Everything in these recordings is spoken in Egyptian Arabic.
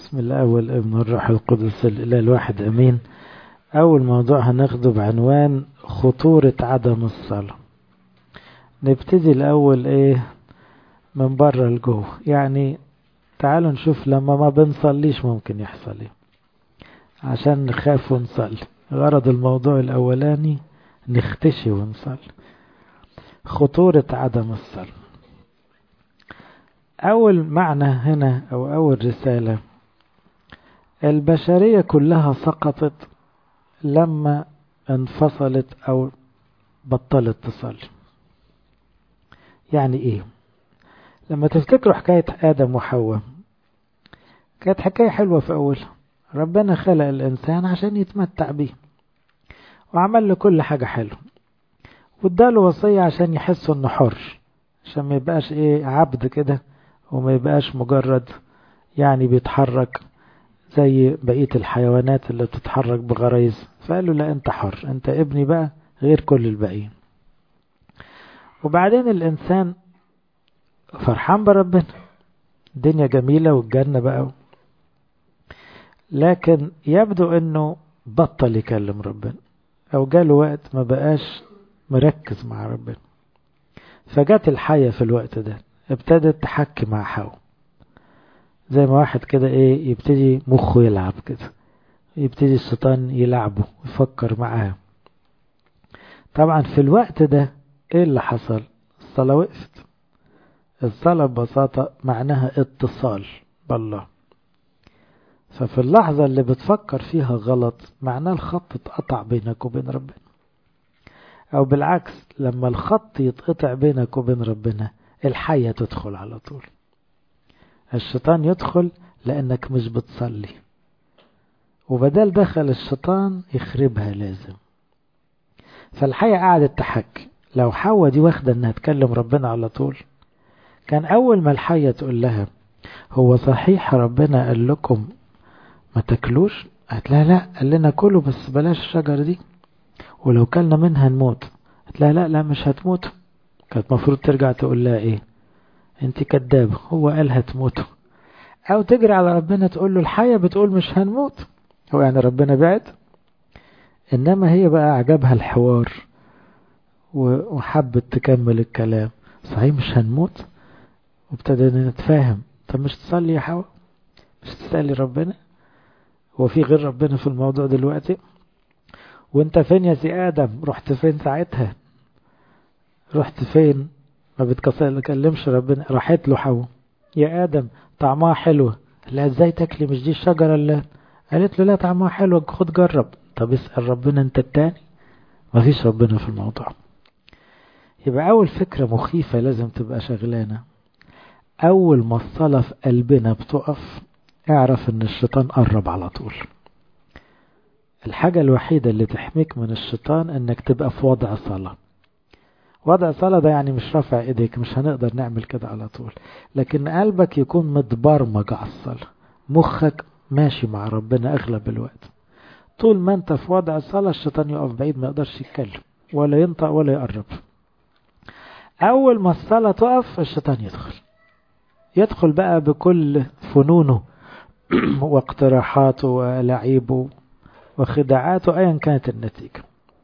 بسم الله والابن والروح القدس الإله الواحد أمين أول موضوع هناخده بعنوان خطورة عدم الصلاة نبتدي الأول إيه من بره لجوه يعني تعالوا نشوف لما ما بنصليش ممكن يحصل إيه عشان نخاف ونصلي غرض الموضوع الأولاني نختشي ونصلي خطورة عدم الصلاة أول معنى هنا أو أول رسالة البشرية كلها سقطت لما انفصلت أو بطلت تصلي يعني إيه لما تفتكروا حكاية آدم وحواء كانت حكاية حلوة في أولها ربنا خلق الإنسان عشان يتمتع بيه وعمل له كل حاجة حلوة واداله وصية عشان يحس انه حر عشان ما يبقاش ايه عبد كده وما يبقاش مجرد يعني بيتحرك زي بقية الحيوانات اللي بتتحرك بغرايز فقال له لا انت حر انت ابني بقى غير كل الباقيين وبعدين الانسان فرحان بربنا الدنيا جميلة والجنة بقى لكن يبدو انه بطل يكلم ربنا او جاله وقت ما بقاش مركز مع ربنا فجت الحية في الوقت ده ابتدت تحكي مع حواء زي ما واحد كده ايه يبتدي مخه يلعب كده يبتدي الشيطان يلعبه يفكر معاه طبعا في الوقت ده ايه اللي حصل الصلاة وقفت الصلاة ببساطة معناها اتصال بالله ففي اللحظة اللي بتفكر فيها غلط معناه الخط اتقطع بينك وبين ربنا أو بالعكس لما الخط يتقطع بينك وبين ربنا الحية تدخل على طول الشيطان يدخل لأنك مش بتصلي وبدل دخل الشيطان يخربها لازم فالحية قعدت تحكي لو حواء دي واخدة انها تكلم ربنا على طول كان أول ما الحية تقول لها هو صحيح ربنا قال لكم ما تاكلوش قالت لها لا قال لنا كلوا بس بلاش الشجر دي ولو كلنا منها نموت قالت لها لا لا مش هتموتوا كانت مفروض ترجع تقول لها ايه انت كدابة هو قال هتموتوا او تجري على ربنا تقول له الحياة بتقول مش هنموت هو يعني ربنا بعد انما هي بقى عجبها الحوار وحبت تكمل الكلام صحيح مش هنموت وابتدينا نتفاهم طب مش تصلي يا حواء مش تسألي ربنا هو في غير ربنا في الموضوع دلوقتي وانت فين يا سي ادم رحت فين ساعتها رحت فين ما بتكلمش ربنا راحت له حواء يا ادم طعمها حلوة لا ازاي تاكلي مش دي الشجرة اللي قالت له لا طعمها حلوة خد جرب طب اسأل ربنا انت التاني مفيش ربنا في الموضوع يبقى اول فكرة مخيفة لازم تبقى شغلانة اول ما الصلاة في قلبنا بتقف اعرف ان الشيطان قرب على طول الحاجة الوحيدة اللي تحميك من الشيطان انك تبقى في وضع صلاة وضع صلاة ده يعني مش رافع ايديك مش هنقدر نعمل كده على طول لكن قلبك يكون متبرمج على الصلاة مخك ماشي مع ربنا اغلب الوقت طول ما انت في وضع الصلاة الشيطان يقف بعيد ما يقدرش يتكلم ولا ينطق ولا يقرب اول ما الصلاة تقف الشيطان يدخل يدخل بقى بكل فنونه واقتراحاته ولعيبه وخداعاته ايا كانت النتيجة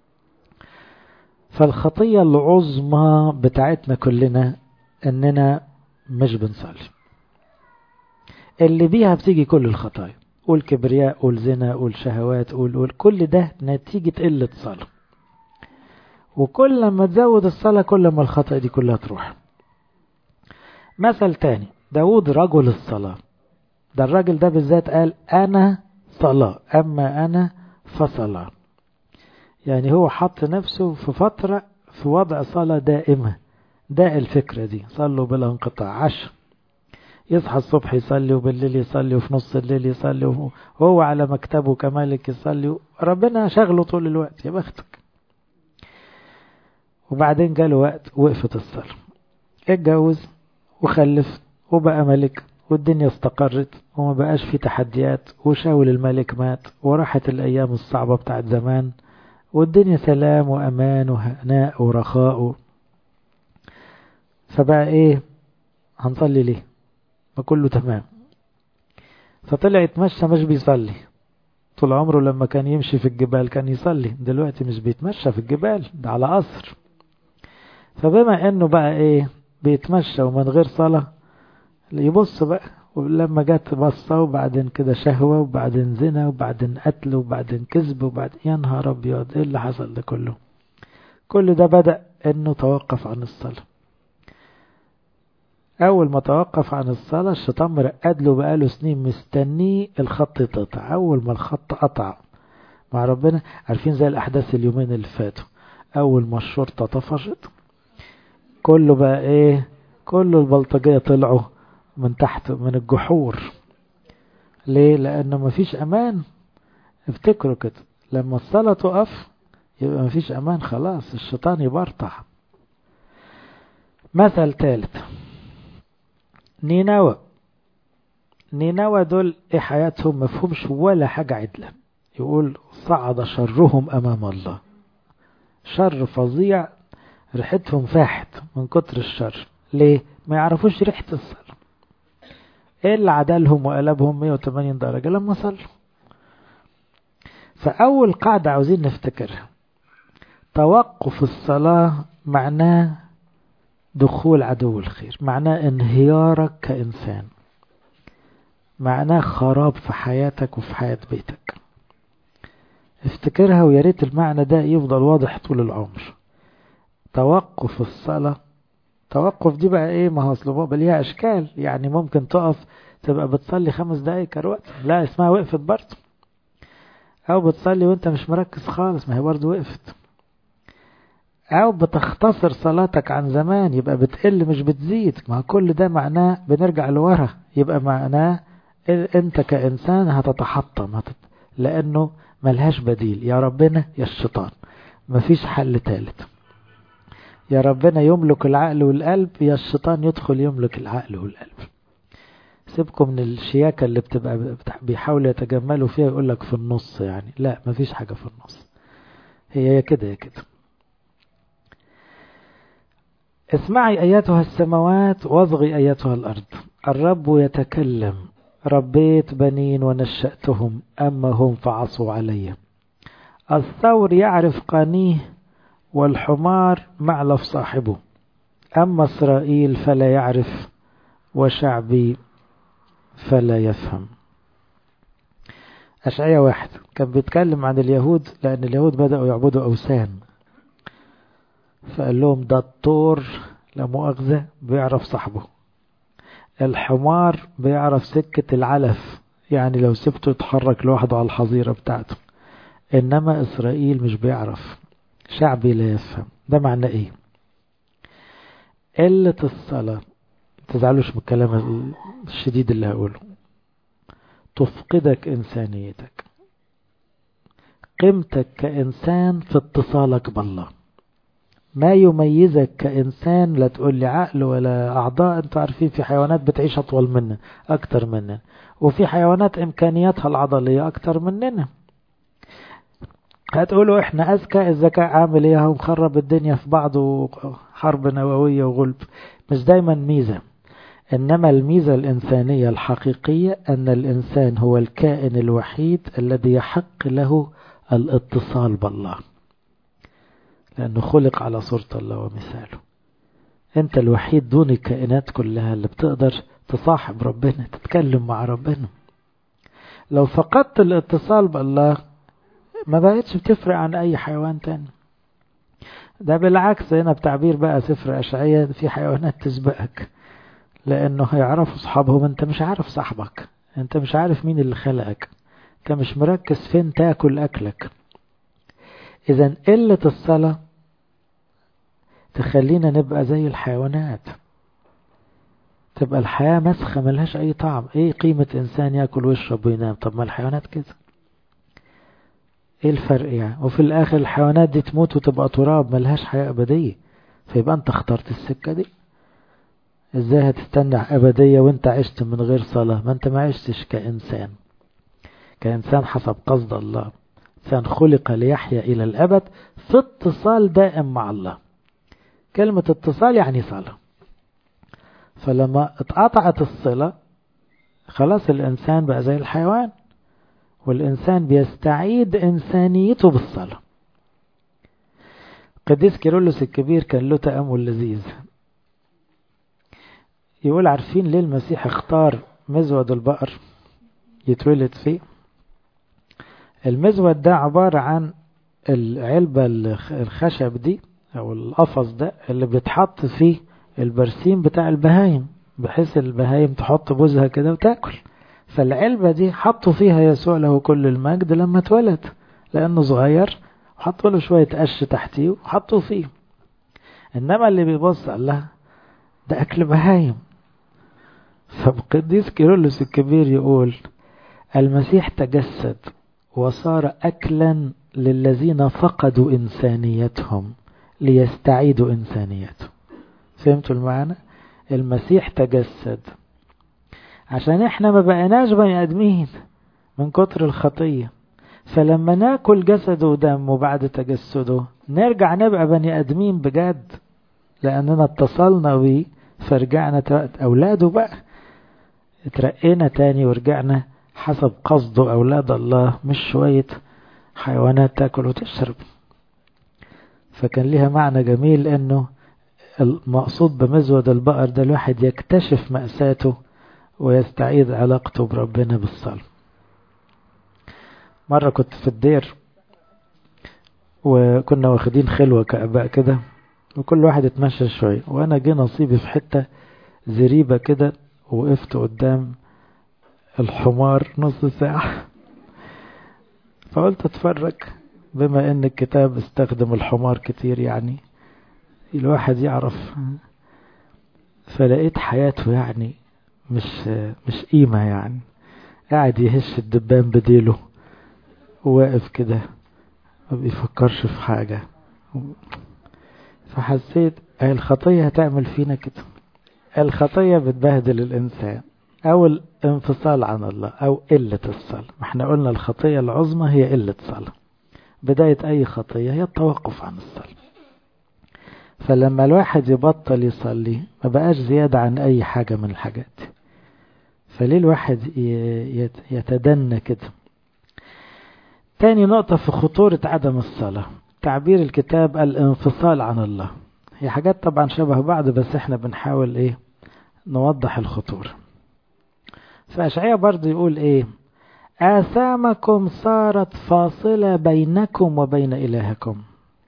فالخطية العظمى بتاعتنا كلنا اننا مش بنصلي اللي بيها بتيجي كل الخطايا قول كبرياء قول زنا قول شهوات قول قول كل ده نتيجة قلة صلاة وكل ما تزود الصلاة كل ما الخطأ دي كلها تروح مثل تاني داود رجل الصلاة ده الراجل ده بالذات قال أنا صلاة أما أنا فصلاة يعني هو حط نفسه في فترة في وضع صلاة دائمة ده الفكرة دي صلوا بلا انقطاع عشر يصحى الصبح يصلي وبالليل يصلي وفي نص الليل يصلي وهو على مكتبه كمالك يصلي ربنا شغله طول الوقت يا بختك وبعدين جاله وقت وقفت الصلاة اتجوز وخلف وبقى ملك والدنيا استقرت وما بقاش في تحديات وشاول الملك مات وراحت الأيام الصعبة بتاعت زمان والدنيا سلام وأمان وهناء ورخاء فبقى إيه هنصلي ليه ما كله تمام فطلع يتمشى مش بيصلي طول عمره لما كان يمشي في الجبال كان يصلي دلوقتي مش بيتمشى في الجبال ده على قصر فبما انه بقى ايه بيتمشى ومن غير صلاة يبص بقى ولما جت بصة وبعدين كده شهوة وبعدين زنا وبعدين قتل وبعدين كذب وبعدين يا نهار ابيض ايه اللي حصل ده كله كل ده بدأ انه توقف عن الصلاة اول ما توقف عن الصلاة الشيطان مرقد له بقاله سنين مستنيه الخط يتقطع اول ما الخط قطع مع ربنا عارفين زي الاحداث اليومين اللي فاتوا اول ما الشرطة طفشت كله بقى ايه كله البلطجية طلعوا من تحت من الجحور ليه لانه مفيش امان افتكروا كده لما الصلاة تقف يبقى مفيش امان خلاص الشيطان يبرطع مثل ثالث نينوى نينوى دول ايه حياتهم مفهومش ولا حاجة عدلة يقول صعد شرهم امام الله شر فظيع ريحتهم فاحت من كتر الشر ليه ما يعرفوش ريحة الصلاة ايه اللي عدلهم وقلبهم 180 درجة لما صلوا فأول قاعدة عاوزين نفتكرها توقف الصلاة معناه دخول عدو الخير معناه انهيارك كإنسان معناه خراب في حياتك وفي حياة بيتك افتكرها ويا ريت المعنى ده يفضل واضح طول العمر توقف الصلاة توقف دي بقى ايه ما هو اصل بابا ليها اشكال يعني ممكن تقف تبقى بتصلي خمس دقايق كروات لا اسمها وقفت برضه او بتصلي وانت مش مركز خالص ما هي برضه وقفت او بتختصر صلاتك عن زمان يبقى بتقل مش بتزيد ما كل ده معناه بنرجع لورا يبقى معناه انت كانسان هتتحطم هتت... لانه ملهاش بديل يا ربنا يا الشيطان مفيش حل ثالث يا ربنا يملك العقل والقلب يا الشيطان يدخل يملك العقل والقلب سيبكم من الشياكة اللي بتبقى بيحاولوا يتجملوا فيها يقول لك في النص يعني لا مفيش حاجة في النص هي يا كده يا كده اسمعي أياتها السماوات واصغي أياتها الأرض الرب يتكلم ربيت بنين ونشأتهم أما هم فعصوا علي الثور يعرف قانيه والحمار معلف صاحبه أما إسرائيل فلا يعرف وشعبي فلا يفهم أشعية واحد كان بيتكلم عن اليهود لأن اليهود بدأوا يعبدوا أوثان فقال لهم ده الطور لا مؤاخذة بيعرف صاحبه الحمار بيعرف سكة العلف يعني لو سبته يتحرك لوحده على الحظيرة بتاعته إنما إسرائيل مش بيعرف شعبي لا يفهم ده معنى إيه قلة الصلاة تزعلوش من الكلام الشديد اللي هقوله تفقدك إنسانيتك قيمتك كإنسان في اتصالك بالله ما يميزك كإنسان لا تقول لي عقل ولا أعضاء أنتوا عارفين في حيوانات بتعيش أطول منا أكتر مننا وفي حيوانات إمكانياتها العضلية أكتر مننا هتقولوا إحنا أذكى الذكاء عامل إيه هو مخرب الدنيا في بعضه حرب نووية وغلب مش دايما ميزة إنما الميزة الإنسانية الحقيقية أن الإنسان هو الكائن الوحيد الذي يحق له الاتصال بالله لأنه خلق على صورة الله ومثاله أنت الوحيد دون الكائنات كلها اللي بتقدر تصاحب ربنا تتكلم مع ربنا لو فقدت الاتصال بالله ما بقتش بتفرق عن أي حيوان تاني ده بالعكس هنا بتعبير بقى سفر أشعية في حيوانات تسبقك لأنه هيعرفوا صحابهم أنت مش عارف صاحبك أنت مش عارف مين اللي خلقك أنت مش مركز فين تاكل أكلك إذا قلة الصلاة تخلينا نبقى زي الحيوانات تبقى الحياة مسخة ملهاش أي طعم إيه قيمة إنسان يأكل ويشرب وينام طب ما الحيوانات كده إيه الفرق يعني وفي الآخر الحيوانات دي تموت وتبقى تراب ملهاش حياة أبدية فيبقى أنت اخترت السكة دي إزاي هتستنى أبدية وأنت عشت من غير صلاة ما أنت ما عشتش كإنسان كإنسان حسب قصد الله إنسان خلق ليحيا إلى الأبد في اتصال دائم مع الله كلمة اتصال يعني صلاة فلما اتقطعت الصلة خلاص الإنسان بقى زي الحيوان والإنسان بيستعيد إنسانيته بالصلاة قديس كيرلس الكبير كان له تأمل لذيذ يقول عارفين ليه المسيح اختار مزود البقر يتولد فيه المزود ده عبارة عن العلبة الخشب دي أو القفص ده اللي بيتحط فيه البرسيم بتاع البهايم بحيث البهايم تحط بوزها كده وتاكل فالعلبة دي حطوا فيها يسوع له كل المجد لما اتولد لأنه صغير وحطوا له شوية قش تحتيه وحطوا فيه إنما اللي بيبص قال لها ده أكل بهايم فالقديس كيرلس الكبير يقول المسيح تجسد وصار أكلا للذين فقدوا إنسانيتهم ليستعيدوا إنسانيتهم فهمتوا المعنى المسيح تجسد عشان احنا ما بقيناش بني ادمين من كتر الخطية فلما ناكل جسده ودمه بعد تجسده نرجع نبقى بني ادمين بجد لاننا اتصلنا بيه فرجعنا اولاده بقى اترقينا تاني ورجعنا حسب قصده اولاد الله مش شوية حيوانات تاكل وتشرب فكان ليها معنى جميل انه المقصود بمزود البقر ده الواحد يكتشف مأساته ويستعيد علاقته بربنا بالصلاة مرة كنت في الدير وكنا واخدين خلوة كأباء كده وكل واحد اتمشى شوية وأنا جه نصيبي في حتة زريبة كده وقفت قدام الحمار نص ساعة فقلت اتفرج بما ان الكتاب استخدم الحمار كتير يعني الواحد يعرف فلقيت حياته يعني مش مش قيمة يعني قاعد يهش الدبان بديله وواقف كده ما بيفكرش في حاجة فحسيت الخطية هتعمل فينا كده الخطية بتبهدل الإنسان أو الانفصال عن الله أو قلة الصلاة ما احنا قلنا الخطية العظمى هي قلة صلاة بداية أي خطية هي التوقف عن الصلاة فلما الواحد يبطل يصلي ما بقاش زيادة عن أي حاجة من الحاجات فليه الواحد يتدنى كده تاني نقطة في خطورة عدم الصلاة تعبير الكتاب الانفصال عن الله هي حاجات طبعا شبه بعض بس احنا بنحاول ايه نوضح الخطورة فأشعية برضه يقول ايه آثامكم صارت فاصلة بينكم وبين إلهكم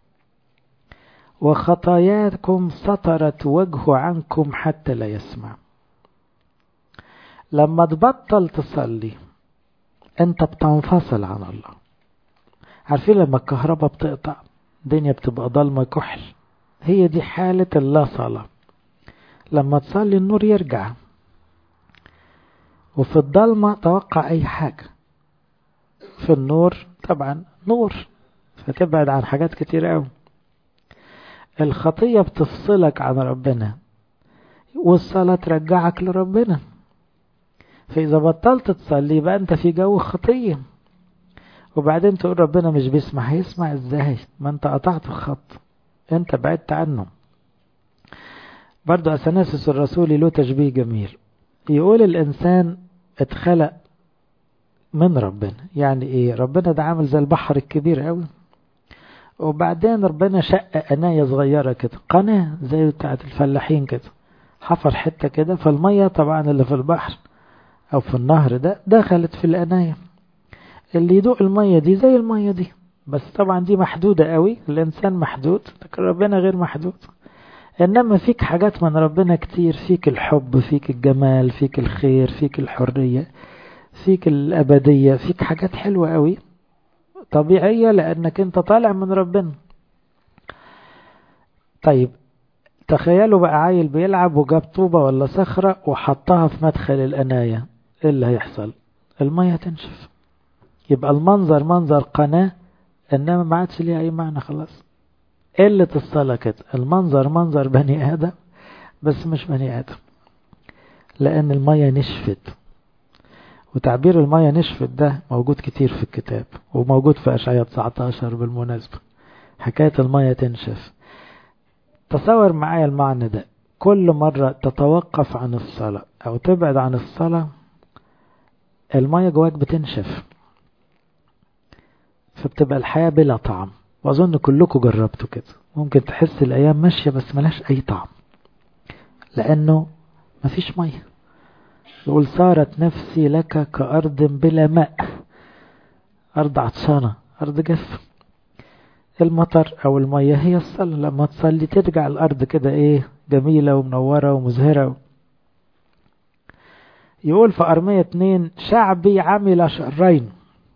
وخطاياكم سطرت وجهه عنكم حتى لا يسمع لما تبطل تصلي انت بتنفصل عن الله عارفين لما الكهرباء بتقطع الدنيا بتبقى ضلمة كحل هي دي حالة اللا صلاة لما تصلي النور يرجع وفي الضلمة توقع أي حاجة في النور طبعا نور فتبعد عن حاجات كتير قوي الخطية بتفصلك عن ربنا والصلاة ترجعك لربنا فإذا بطلت تصلي يبقى أنت في جو خطية وبعدين تقول ربنا مش بيسمع هيسمع ازاي ما انت قطعت الخط انت بعدت عنه برضو أثناسس الرسولي له تشبيه جميل يقول الإنسان اتخلق من ربنا يعني ايه ربنا ده عامل زي البحر الكبير قوي وبعدين ربنا شق قناية صغيرة كده قناة زي بتاعت الفلاحين كده حفر حتة كده فالمية طبعا اللي في البحر أو في النهر ده دخلت في القناية اللي يدوق المية دي زي المية دي بس طبعا دي محدودة قوي الإنسان محدود لكن ربنا غير محدود إنما فيك حاجات من ربنا كتير فيك الحب فيك الجمال فيك الخير فيك الحرية فيك الأبدية فيك حاجات حلوة قوي طبيعية لأنك أنت طالع من ربنا طيب تخيلوا بقى عيل بيلعب وجاب طوبة ولا صخرة وحطها في مدخل القناية ايه اللي هيحصل المية تنشف يبقى المنظر منظر قناة انما ما عادش ليها اي معنى خلاص قلة الصلاة كده المنظر منظر بني ادم بس مش بني ادم لان المية نشفت وتعبير المية نشفت ده موجود كتير في الكتاب وموجود في اشعياء 19 بالمناسبة حكاية المية تنشف تصور معايا المعنى ده كل مرة تتوقف عن الصلاة أو تبعد عن الصلاة المية جواك بتنشف فبتبقى الحياة بلا طعم وأظن كلكم جربتوا كده ممكن تحس الأيام ماشية بس ملاش أي طعم لأنه مفيش مية يقول صارت نفسي لك كأرض بلا ماء أرض عطشانة أرض جف المطر أو المية هي الصلاة لما تصلي ترجع الأرض كده إيه جميلة ومنورة ومزهرة يقول في أرمية اتنين شعبي عمل شرين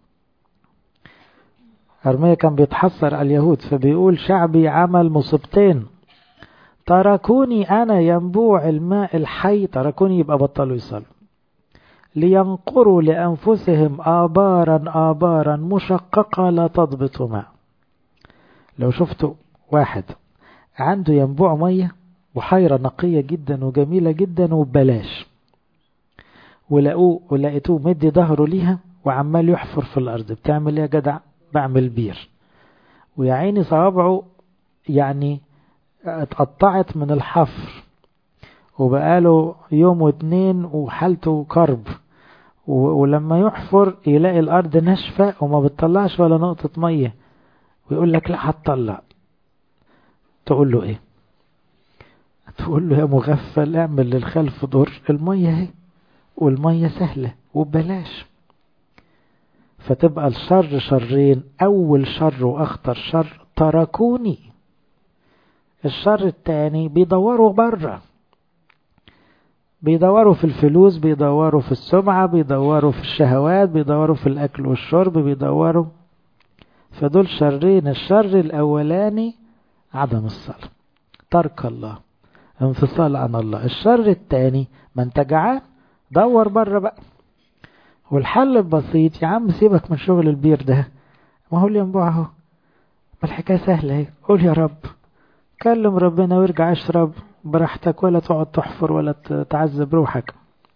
أرمية كان بيتحسر على اليهود فبيقول شعبي عمل مصيبتين تركوني أنا ينبوع الماء الحي تركوني يبقى بطلوا يصلوا لينقروا لأنفسهم آبارا آبارا مشققة لا تضبط ماء لو شفتوا واحد عنده ينبوع مية بحيرة نقية جدا وجميلة جدا وببلاش ولقوه ولقيتوه مدي ظهره ليها وعمال يحفر في الأرض بتعمل ايه يا جدع بعمل بير ويا عيني صوابعه يعني اتقطعت من الحفر وبقاله يوم واتنين وحالته كرب ولما يحفر يلاقي الأرض ناشفة وما بتطلعش ولا نقطة مية ويقول لك لا هتطلع تقول له ايه تقول له يا مغفل اعمل للخلف دور المية اهي والمية سهلة وببلاش فتبقى الشر شرين أول شر وأخطر شر تركوني الشر التاني بيدوروا بره بيدوروا في الفلوس بيدوروا في السمعة بيدوروا في الشهوات بيدوروا في الأكل والشرب بيدوروا فدول شرين الشر الأولاني عدم الصلاة ترك الله انفصال عن الله الشر التاني ما انت جعان دور بره بقى والحل البسيط يا عم سيبك من شغل البير ده ما هو اللي ينبوع اهو ما الحكاية سهلة اهي قول يا رب كلم ربنا وارجع اشرب براحتك ولا تقعد تحفر ولا تعذب روحك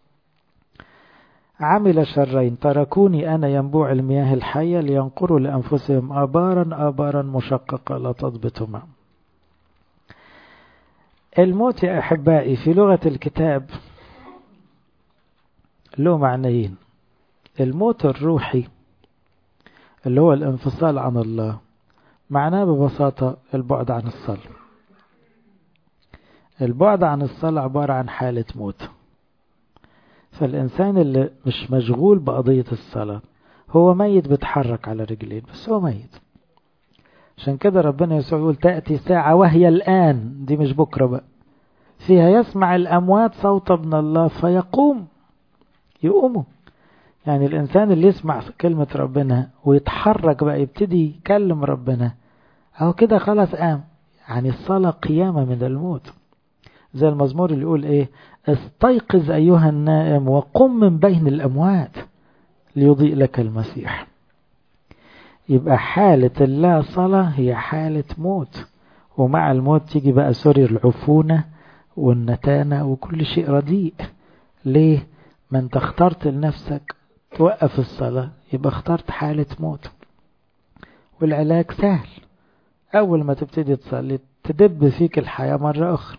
عمل شرين تركوني أنا ينبوع المياه الحية لينقروا لأنفسهم آبارا آبارا مشققة لا تضبط ماء الموت يا أحبائي في لغة الكتاب له معنيين الموت الروحي اللي هو الانفصال عن الله معناه ببساطة البعد عن الصلاة البعد عن الصلاة عبارة عن حالة موت فالإنسان اللي مش مشغول بقضية الصلاة هو ميت بيتحرك على رجلين بس هو ميت عشان كده ربنا يسوع يقول تأتي ساعة وهي الآن دي مش بكرة بقى فيها يسمع الأموات صوت ابن الله فيقوم يقوموا يعني الإنسان اللي يسمع كلمة ربنا ويتحرك بقى يبتدي يكلم ربنا أهو كده خلاص قام يعني الصلاة قيامة من الموت زي المزمور اللي يقول إيه استيقظ أيها النائم وقم من بين الأموات ليضيء لك المسيح يبقى حالة اللا صلاة هي حالة موت ومع الموت تيجي بقى سوري العفونة والنتانة وكل شيء رديء ليه ما انت اخترت لنفسك توقف الصلاة يبقى اخترت حالة موت والعلاج سهل أول ما تبتدي تصلي تدب فيك الحياة مرة أخرى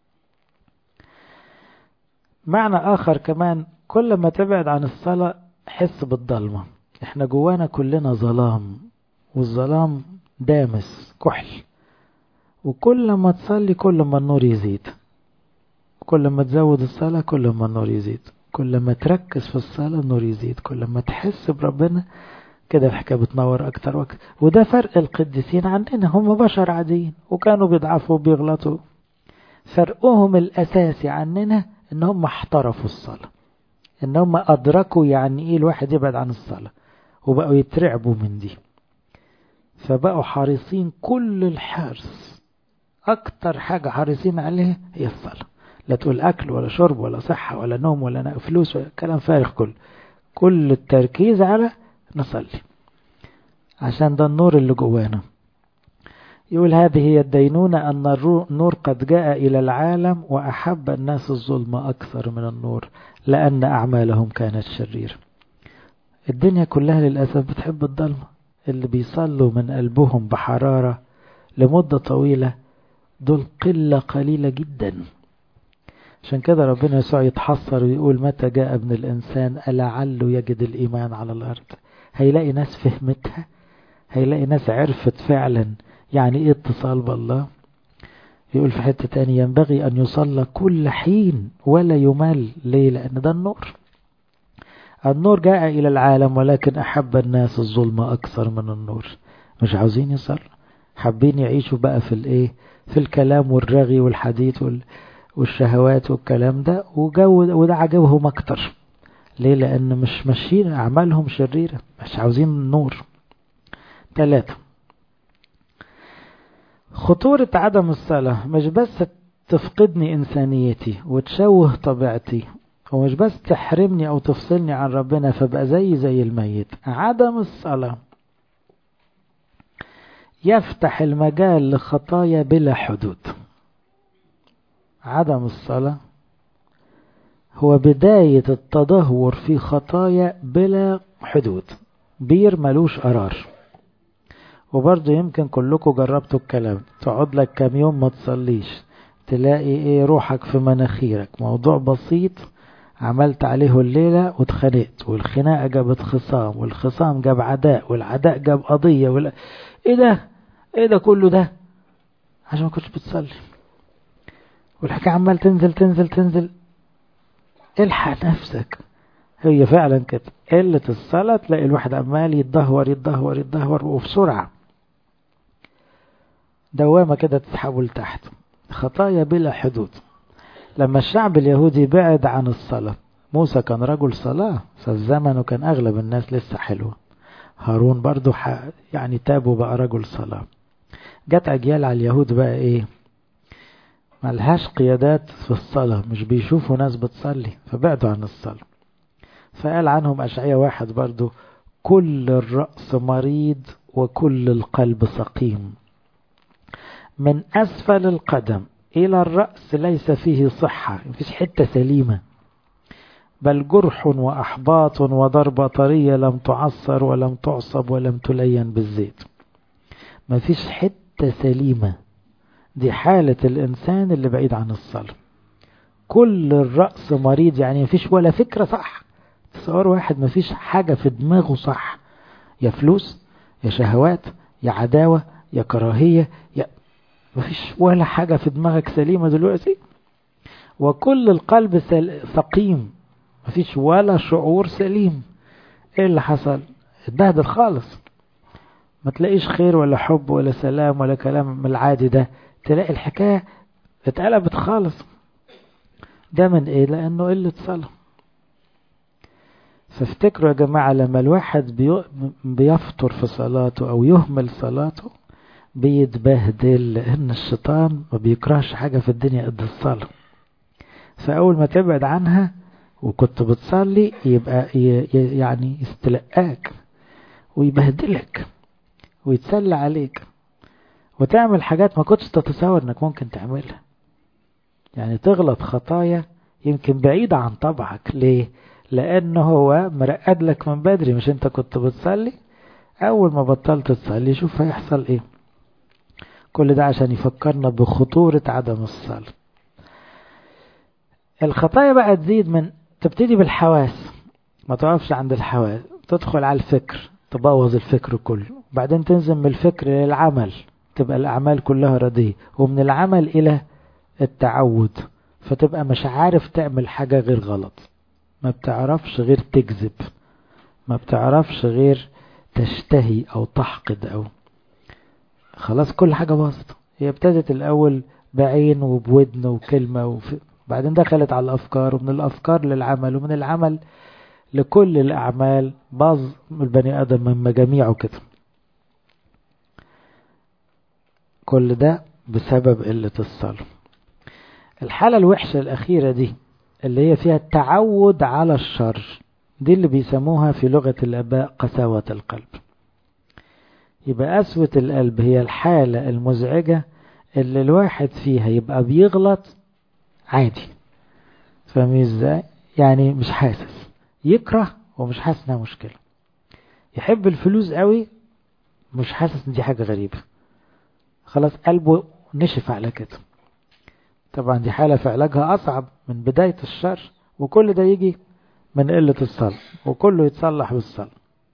معنى آخر كمان كل ما تبعد عن الصلاة حس بالضلمة احنا جوانا كلنا ظلام والظلام دامس كحل وكل ما تصلي كل ما النور يزيد كل ما تزود الصلاة كل ما النور يزيد كل ما تركز في الصلاة النور يزيد كل ما تحس بربنا كده الحكاية بتنور أكتر وأكتر وده فرق القديسين عننا هم بشر عاديين وكانوا بيضعفوا وبيغلطوا فرقهم الأساسي عننا إن هم احترفوا الصلاة إن هم أدركوا يعني إيه الواحد يبعد عن الصلاة وبقوا يترعبوا من دي فبقوا حريصين كل الحرص أكتر حاجة حريصين عليها هي الصلاة لا تقول أكل ولا شرب ولا صحة ولا نوم ولا فلوس ولا كلام فارغ كله كل التركيز على نصلي عشان ده النور اللي جوانا يقول هذه هي الدينونة أن النور قد جاء إلى العالم وأحب الناس الظلم أكثر من النور لأن أعمالهم كانت شريرة الدنيا كلها للأسف بتحب الظلمة اللي بيصلوا من قلبهم بحرارة لمدة طويلة دول قلة قليلة جدا عشان كده ربنا يسوع يتحسر ويقول متى جاء ابن الإنسان ألعله يجد الإيمان على الأرض هيلاقي ناس فهمتها هيلاقي ناس عرفت فعلا يعني ايه اتصال بالله يقول في حتة تاني ينبغي أن يصلى كل حين ولا يمل ليه لأن ده النور النور جاء إلى العالم ولكن أحب الناس الظلم أكثر من النور مش عاوزين يصلوا حابين يعيشوا بقى في الايه في الكلام والرغي والحديث والشهوات والكلام ده وجو وده عجبهم اكتر ليه لان مش ماشيين اعمالهم شريرة مش عاوزين النور ثلاثة خطورة عدم الصلاة مش بس تفقدني إنسانيتي وتشوه طبيعتي ومش بس تحرمني أو تفصلني عن ربنا فبقى زي زي الميت عدم الصلاة يفتح المجال لخطايا بلا حدود عدم الصلاة هو بداية التدهور في خطايا بلا حدود بير ملوش قرار وبرضه يمكن كلكم جربتوا الكلام تقعد لك كام يوم ما تصليش تلاقي ايه روحك في مناخيرك موضوع بسيط عملت عليه الليلة واتخانقت والخناقة جابت خصام والخصام جاب عداء والعداء جاب قضية وال... ايه ده ايه ده كله ده عشان ما كنتش بتصلي والحكاية عمال تنزل تنزل تنزل الحق نفسك هي فعلا كده قلة الصلاة تلاقي الواحد عمال يتدهور يتدهور يتدهور وفي سرعة دوامة كده تسحبه لتحت خطايا بلا حدود لما الشعب اليهودي بعد عن الصلاة موسى كان رجل صلاة في زمنه كان أغلب الناس لسه حلوة هارون برضو يعني تاب وبقى رجل صلاة جت أجيال على اليهود بقى إيه ملهاش قيادات في الصلاة مش بيشوفوا ناس بتصلي فبعدوا عن الصلاة فقال عنهم أشعية واحد برضو كل الرأس مريض وكل القلب سقيم من أسفل القدم إلى الرأس ليس فيه صحة مفيش حتة سليمة بل جرح وأحباط وضربة طرية لم تعصر ولم تعصب ولم تلين بالزيت مفيش حتة سليمة دي حالة الإنسان اللي بعيد عن الصلاة كل الرأس مريض يعني مفيش ولا فكرة صح تصور واحد مفيش حاجة في دماغه صح يا فلوس يا شهوات يا عداوة يا كراهية يا مفيش ولا حاجة في دماغك سليمة دلوقتي وكل القلب سقيم مفيش ولا شعور سليم ايه اللي حصل اتبهدل خالص ما تلاقيش خير ولا حب ولا سلام ولا كلام من العادي ده تلاقي الحكاية اتقلبت خالص ده من ايه لانه قلة صلاة فافتكروا يا جماعة لما الواحد بيفطر في صلاته او يهمل صلاته بيتبهدل لان الشيطان ما بيكرهش حاجة في الدنيا قد الصلاة فاول ما تبعد عنها وكنت بتصلي يبقى يعني يستلقاك ويبهدلك ويتسلى عليك وتعمل حاجات ما كنتش تتصور انك ممكن تعملها يعني تغلط خطايا يمكن بعيدة عن طبعك ليه لانه هو مرقد لك من بدري مش انت كنت بتصلي اول ما بطلت تصلي شوف هيحصل ايه كل ده عشان يفكرنا بخطورة عدم الصلاة الخطايا بقى تزيد من تبتدي بالحواس ما تقفش عند الحواس تدخل على الفكر تبوظ الفكر كله بعدين تنزل من الفكر للعمل تبقى الأعمال كلها رديئة ومن العمل إلى التعود فتبقى مش عارف تعمل حاجة غير غلط ما بتعرفش غير تكذب ما بتعرفش غير تشتهي أو تحقد أو خلاص كل حاجة باظت هي ابتدت الأول بعين وبودن وكلمة وف... بعدين دخلت على الأفكار ومن الأفكار للعمل ومن العمل لكل الأعمال باظ البني آدم من مجاميعه كده كل ده بسبب قلة الصلاة الحالة الوحشة الأخيرة دي اللي هي فيها التعود على الشر دي اللي بيسموها في لغة الآباء قساوة القلب يبقى قسوة القلب هي الحالة المزعجة اللي الواحد فيها يبقى بيغلط عادي فاهمين ازاي يعني مش حاسس يكره ومش حاسس انها مشكلة يحب الفلوس قوي مش حاسس ان دي حاجة غريبة خلاص قلبه نشف على كده طبعا دي حالة في علاجها أصعب من بداية الشر وكل ده يجي من قلة الصلاة وكله يتصلح بالصلاة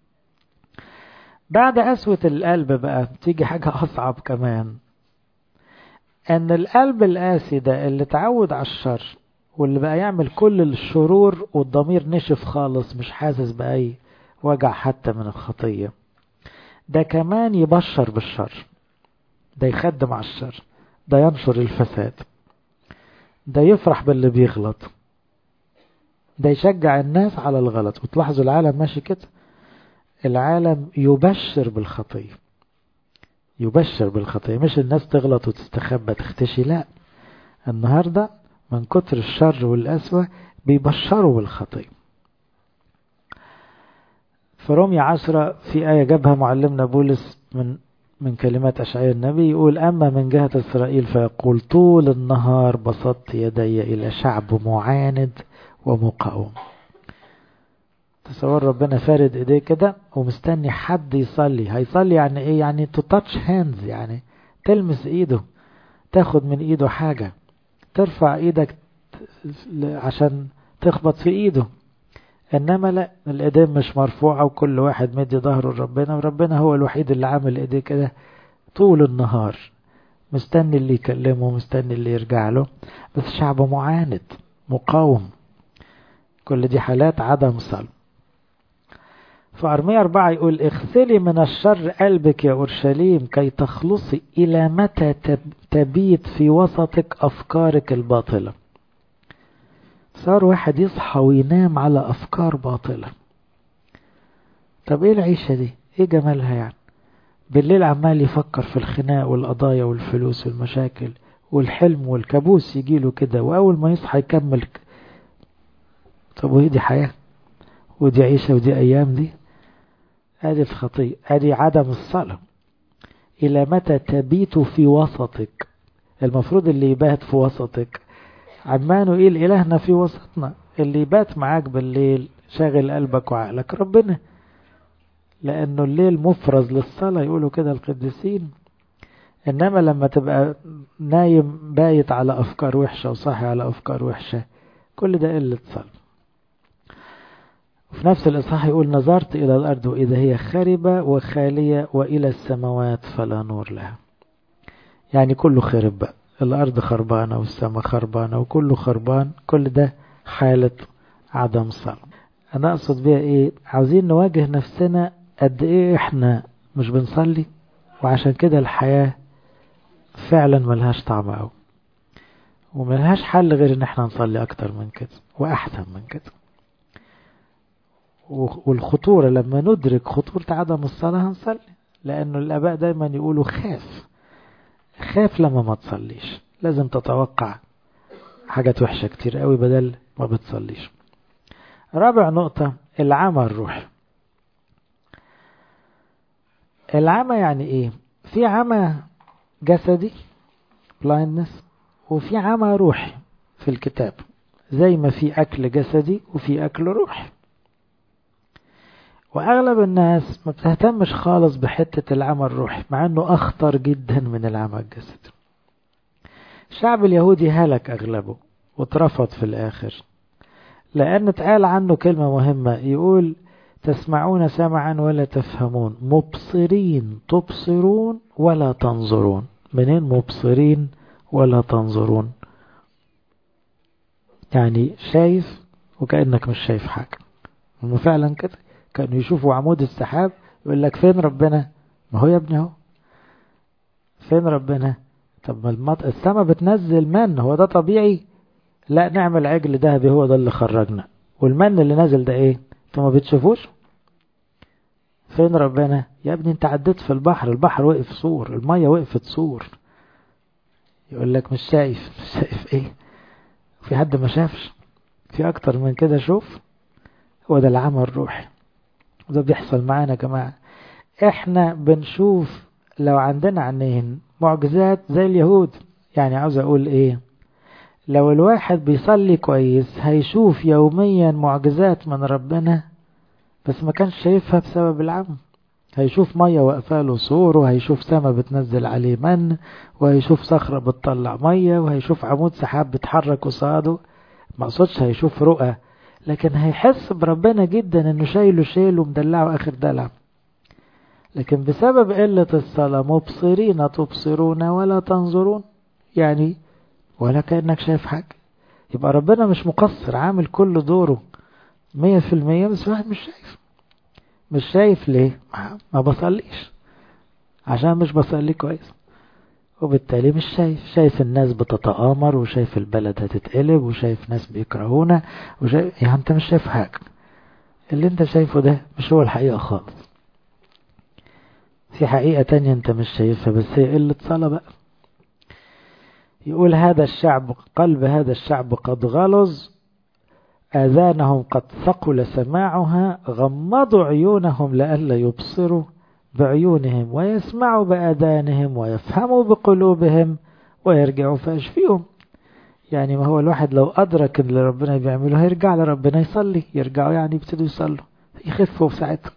بعد قسوة القلب بقى تيجي حاجة أصعب كمان أن القلب القاسي ده اللي تعود على الشر واللي بقى يعمل كل الشرور والضمير نشف خالص مش حاسس بأي وجع حتى من الخطية ده كمان يبشر بالشر ده يخدم على الشر ده ينشر الفساد ده يفرح باللي بيغلط ده يشجع الناس على الغلط وتلاحظوا العالم ماشي كده العالم يبشر بالخطية يبشر بالخطية مش الناس تغلط وتستخبى تختشي لا النهاردة من كتر الشر والأسوة بيبشروا بالخطية في رومية عشرة في آية جابها معلمنا بولس من من كلمات أشعياء النبي يقول أما من جهة إسرائيل فيقول طول النهار بسطت يدي إلى شعب معاند ومقاوم تصور ربنا فارد ايديه كده ومستني حد يصلي هيصلي يعني ايه يعني تو تاتش هاندز يعني تلمس ايده تاخد من ايده حاجة ترفع ايدك عشان تخبط في ايده انما لا الايدين مش مرفوعة وكل واحد مدي ظهره لربنا وربنا هو الوحيد اللي عامل ايديه كده طول النهار مستني اللي يكلمه مستني اللي يرجع له بس شعب معاند مقاوم كل دي حالات عدم صلب فأرمية أربعة يقول اغسلي من الشر قلبك يا أورشليم كي تخلصي إلى متى تبيت في وسطك أفكارك الباطلة صار واحد يصحى وينام على أفكار باطلة طب إيه العيشة دي إيه جمالها يعني بالليل عمال يفكر في الخناق والقضايا والفلوس والمشاكل والحلم والكابوس يجيله كده وأول ما يصحى يكمل طب وهي دي حياة ودي عيشة ودي أيام دي ادي الخطية ادي عدم الصلاة الى متى تبيت في وسطك المفروض اللي يبات في وسطك عمانه ايه الالهنا في وسطنا اللي يبات معاك بالليل شاغل قلبك وعقلك ربنا لانه الليل مفرز للصلاة يقولوا كده القديسين انما لما تبقى نايم بايت على افكار وحشة وصاحي على افكار وحشة كل ده قلة صلاة وفي نفس الإصحاح يقول نظرت إلى الأرض وإذا هي خربة وخالية وإلى السماوات فلا نور لها يعني كله خرب بقى الأرض خربانة والسماء خربانة وكله خربان كل ده حالة عدم صلاة أنا أقصد بيها إيه عاوزين نواجه نفسنا قد إيه إحنا مش بنصلي وعشان كده الحياة فعلا ملهاش طعم أوي وملهاش حل غير إن إحنا نصلي أكتر من كده وأحسن من كده والخطورة لما ندرك خطورة عدم الصلاة هنصلي لأنه الآباء دايما يقولوا خاف خاف لما ما تصليش لازم تتوقع حاجات وحشة كتير قوي بدل ما بتصليش رابع نقطة العمى الروحي العمى يعني ايه في عمى جسدي blindness وفي عمى روحي في الكتاب زي ما في أكل جسدي وفي أكل روحي وأغلب الناس ما بتهتمش خالص بحتة العمى الروحي مع أنه أخطر جدا من العمى الجسدي الشعب اليهودي هلك أغلبه واترفض في الآخر لأن اتقال عنه كلمة مهمة يقول تسمعون سمعا ولا تفهمون مبصرين تبصرون ولا تنظرون منين مبصرين ولا تنظرون يعني شايف وكأنك مش شايف حاجة هم فعلا كده كانوا يشوفوا عمود السحاب يقول لك فين ربنا ما هو يا ابني اهو فين ربنا طب ما المط... السما بتنزل من هو ده طبيعي لا نعمل عجل ذهبي هو ده اللي خرجنا والمن اللي نازل ده ايه انتوا ما بتشوفوش فين ربنا يا ابني انت عديت في البحر البحر وقف صور المية وقفت صور يقول لك مش شايف مش شايف ايه في حد ما شافش في اكتر من كده شوف هو ده العمى الروحي وده بيحصل معانا يا جماعة احنا بنشوف لو عندنا عينين معجزات زي اليهود يعني عاوز اقول ايه لو الواحد بيصلي كويس هيشوف يوميا معجزات من ربنا بس ما كانش شايفها بسبب العمى هيشوف مية واقفة له سور وهيشوف سما بتنزل عليه من وهيشوف صخرة بتطلع مية وهيشوف عمود سحاب بيتحرك قصاده ما اقصدش هيشوف رؤى لكن هيحس بربنا جدا انه شايله شيل ومدلعه اخر دلع لكن بسبب قلة الصلاة مبصرين تبصرون ولا تنظرون يعني ولا كأنك شايف حاجة يبقى ربنا مش مقصر عامل كل دوره مية في المية بس واحد مش شايف مش شايف ليه ما بصليش عشان مش بصلي كويس وبالتالي مش شايف شايف الناس بتتآمر وشايف البلد هتتقلب وشايف ناس بيكرهونا وشايف يعني انت مش شايف حاجة اللي انت شايفه ده مش هو الحقيقة خالص في حقيقة تانية انت مش شايفها بس هي قلة صلاة بقى يقول هذا الشعب قلب هذا الشعب قد غلظ آذانهم قد ثقل سماعها غمضوا عيونهم لئلا يبصروا بعيونهم ويسمعوا بآذانهم ويفهموا بقلوبهم ويرجعوا فيشفيهم يعني ما هو الواحد لو أدرك اللي ربنا بيعمله هيرجع لربنا يصلي يرجعوا يعني يبتدوا يصلوا يخفوا في ساعتها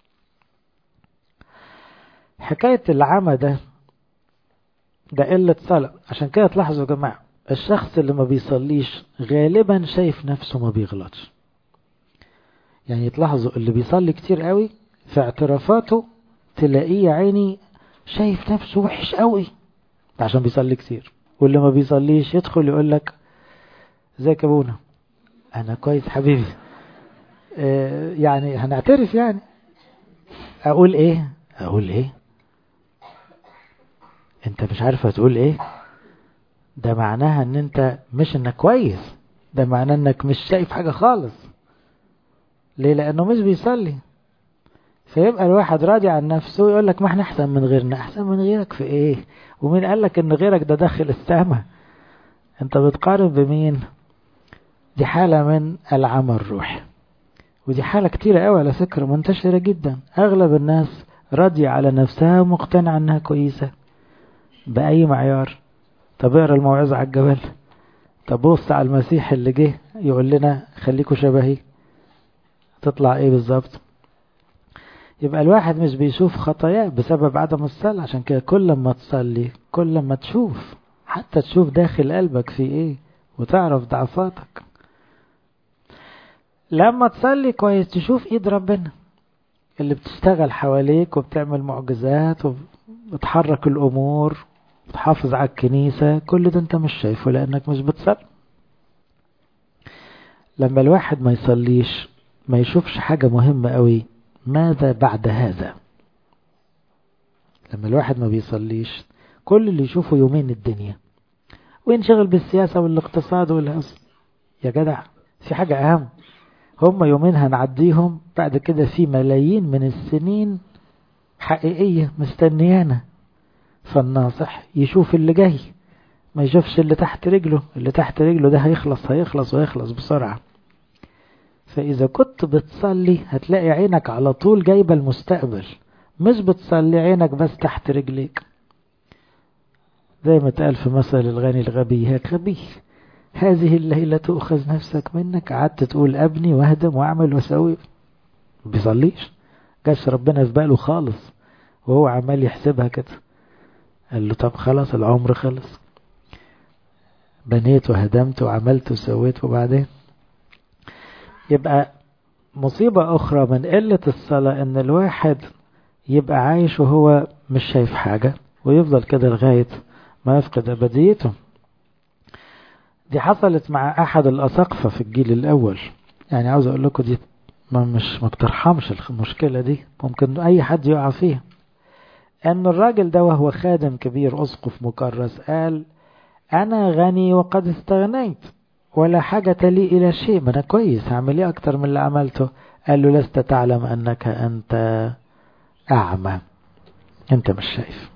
حكاية العمى ده ده قلة صلاة عشان كده تلاحظوا يا جماعة الشخص اللي ما بيصليش غالبا شايف نفسه ما بيغلطش يعني تلاحظوا اللي بيصلي كتير قوي في اعترافاته تلاقيه يا عيني شايف نفسه وحش قوي عشان بيصلي كتير واللي ما بيصليش يدخل يقول لك ازيك يا ابونا انا كويس حبيبي اه يعني هنعترف يعني اقول ايه اقول ايه انت مش عارف هتقول ايه ده معناها ان انت مش انك كويس ده معناه انك مش شايف حاجة خالص ليه لانه مش بيصلي فيبقى الواحد راضي عن نفسه يقول لك ما احنا احسن من غيرنا احسن من غيرك في ايه ومين قال لك ان غيرك ده داخل السماء انت بتقارن بمين دي حالة من العمى الروحي ودي حالة كتيرة قوي على فكرة منتشرة جدا اغلب الناس راضية على نفسها ومقتنعة انها كويسة بأي معيار طب اقرا الموعظة على الجبل طب بص على المسيح اللي جه يقول لنا خليكوا شبهي تطلع ايه بالظبط يبقى الواحد مش بيشوف خطاياه بسبب عدم الصلاة عشان كده كل ما تصلي كل ما تشوف حتى تشوف داخل قلبك في ايه وتعرف ضعفاتك لما تصلي كويس تشوف ايد ربنا اللي بتشتغل حواليك وبتعمل معجزات وبتحرك الامور بتحافظ على الكنيسة كل ده انت مش شايفه لانك مش بتصلي لما الواحد ما يصليش ما يشوفش حاجة مهمة قوي ماذا بعد هذا لما الواحد ما بيصليش كل اللي يشوفه يومين الدنيا وينشغل بالسياسة والاقتصاد والهص يا جدع في حاجة أهم هم يومين هنعديهم بعد كده في ملايين من السنين حقيقية مستنيانا فالناصح يشوف اللي جاي ما يشوفش اللي تحت رجله اللي تحت رجله ده هيخلص هيخلص ويخلص بسرعة فإذا كنت بتصلي هتلاقي عينك على طول جايبة المستقبل مش بتصلي عينك بس تحت رجليك زي ما تقال في مثل الغني الغبي يا غبي هذه الليلة تؤخذ نفسك منك قعدت تقول أبني واهدم وأعمل وأسوي بيصليش جاش ربنا في باله خالص وهو عمال يحسبها كده قال له طب خلاص العمر خلص بنيت وهدمت وعملت وسويت وبعدين يبقى مصيبة أخرى من قلة الصلاة إن الواحد يبقى عايش وهو مش شايف حاجة ويفضل كده لغاية ما يفقد أبديته دي حصلت مع أحد الأساقفة في الجيل الأول يعني عاوز أقول لكم دي ما مش ما بترحمش المشكلة دي ممكن أي حد يقع فيها أن الراجل ده وهو خادم كبير أسقف مكرس قال أنا غني وقد استغنيت ولا حاجة لي إلى شيء ما أنا كويس هعمل إيه أكتر من اللي عملته قال له لست تعلم أنك أنت أعمى أنت مش شايف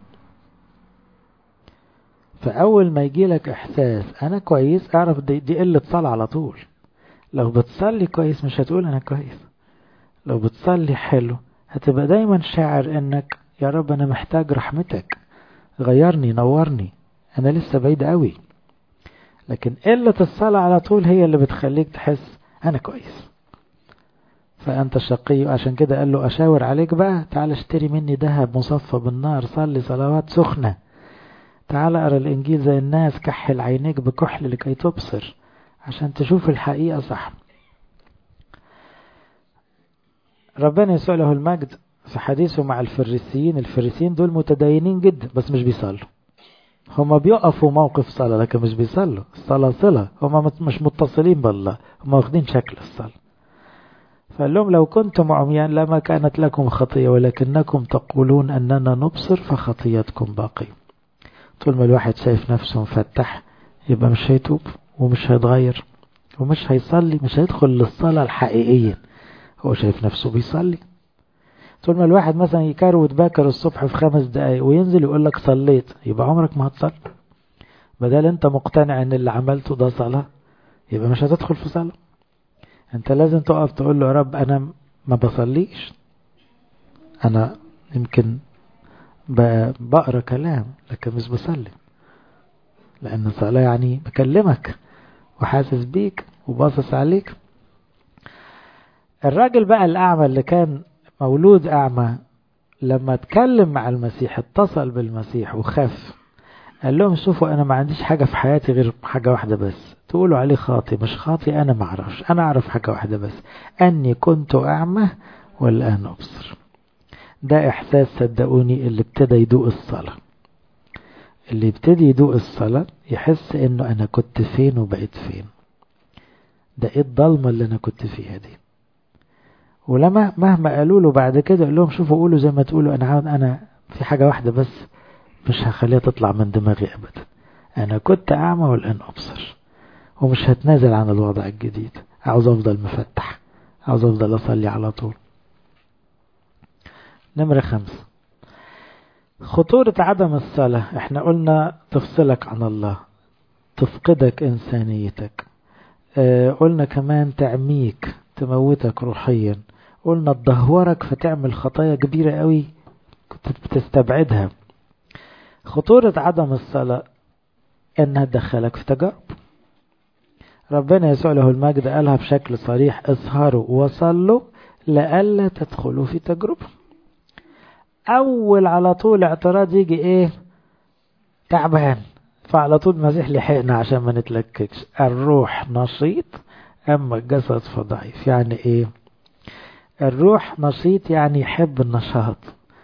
فأول ما يجي لك إحساس أنا كويس أعرف دي, دي قلة صلاة على طول لو بتصلي كويس مش هتقول أنا كويس لو بتصلي حلو هتبقى دايما شاعر أنك يا رب أنا محتاج رحمتك غيرني نورني أنا لسه بعيد قوي لكن قلة الصلاة على طول هي اللي بتخليك تحس أنا كويس فأنت شقي عشان كده قال له أشاور عليك بقى تعال اشتري مني ذهب مصفى بالنار صلي صلوات سخنة تعال اقرا الإنجيل زي الناس كحل عينيك بكحل لكي تبصر عشان تشوف الحقيقة صح ربنا يسوع له المجد في حديثه مع الفريسيين الفريسيين دول متدينين جدا بس مش بيصلوا هما بيقفوا موقف صلاة لكن مش بيصلوا الصلاة صلة هما مش متصلين بالله هما واخدين شكل الصلاة فقال لهم لو كنتم عميان لما كانت لكم خطية ولكنكم تقولون أننا نبصر فخطيتكم باقية طول ما الواحد شايف نفسه مفتح يبقى مش هيتوب ومش هيتغير ومش هيصلي مش هيدخل للصلاة الحقيقية هو شايف نفسه بيصلي طول ما الواحد مثلا يكروت باكر الصبح في خمس دقايق وينزل يقول لك صليت يبقى عمرك ما هتصلي بدل انت مقتنع ان اللي عملته ده صلاة يبقى مش هتدخل في صلاة انت لازم تقف تقول له يا رب انا ما بصليش انا يمكن بقرا كلام لكن مش بصلي لان الصلاة يعني بكلمك وحاسس بيك وباصص عليك الراجل بقى الأعمى اللي كان مولود أعمى لما اتكلم مع المسيح اتصل بالمسيح وخاف قال لهم شوفوا أنا ما عنديش حاجة في حياتي غير حاجة واحدة بس تقولوا عليه خاطي مش خاطي أنا ما أعرفش أنا أعرف حاجة واحدة بس أني كنت أعمى والآن أبصر ده إحساس صدقوني اللي ابتدى يدوق الصلاة اللي يبتدي يدوق الصلاة يحس إنه أنا كنت فين وبقيت فين ده إيه الضلمة اللي أنا كنت فيها دي ولما مهما قالوا له بعد كده قال لهم شوفوا قولوا زي ما تقولوا انا عاوز انا في حاجة واحدة بس مش هخليها تطلع من دماغي ابدا انا كنت اعمى والان ابصر ومش هتنازل عن الوضع الجديد عاوز افضل مفتح عاوز افضل اصلي على طول نمرة خمسة خطورة عدم الصلاة احنا قلنا تفصلك عن الله تفقدك انسانيتك اه قلنا كمان تعميك تموتك روحيا قلنا تدهورك فتعمل خطايا كبيرة قوي كنت بتستبعدها خطورة عدم الصلاة انها تدخلك في تجارب ربنا يسوع له المجد قالها بشكل صريح اسهروا وصلوا لئلا تدخلوا في تجربة اول على طول اعتراض يجي ايه تعبان فعلى طول المسيح لحقنا عشان ما نتلككش الروح نشيط أما الجسد فضعيف يعني إيه الروح نشيط يعني يحب النشاط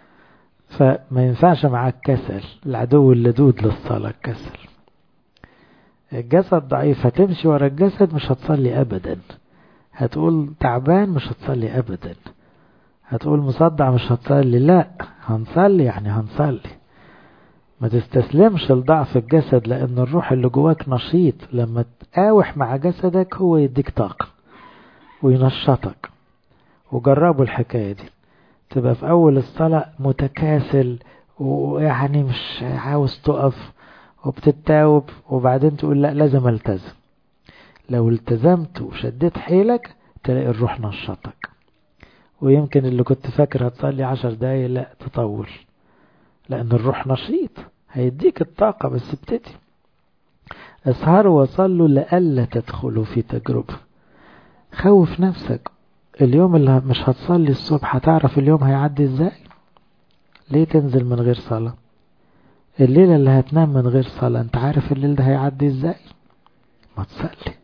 فما ينفعش معاك كسل العدو اللدود للصلاة الكسل الجسد ضعيف هتمشي ورا الجسد مش هتصلي أبدا هتقول تعبان مش هتصلي أبدا هتقول مصدع مش هتصلي لا هنصلي يعني هنصلي ما تستسلمش لضعف الجسد لأن الروح اللي جواك نشيط لما تقاوح مع جسدك هو يديك طاقة وينشطك وجربوا الحكاية دي تبقى في أول الصلاة متكاسل ويعني مش عاوز تقف وبتتاوب وبعدين تقول لا لازم التزم لو التزمت وشديت حيلك تلاقي الروح نشطك ويمكن اللي كنت فاكر هتصلي عشر دقايق لا تطول لأن الروح نشيط هيديك الطاقة بس ابتدي اسهروا وصلوا لألا تدخلوا في تجربة خوف نفسك اليوم اللي مش هتصلي الصبح هتعرف اليوم هيعدي ازاي ليه تنزل من غير صلاة الليلة اللي هتنام من غير صلاة انت عارف الليل ده هيعدي ازاي ما تصلي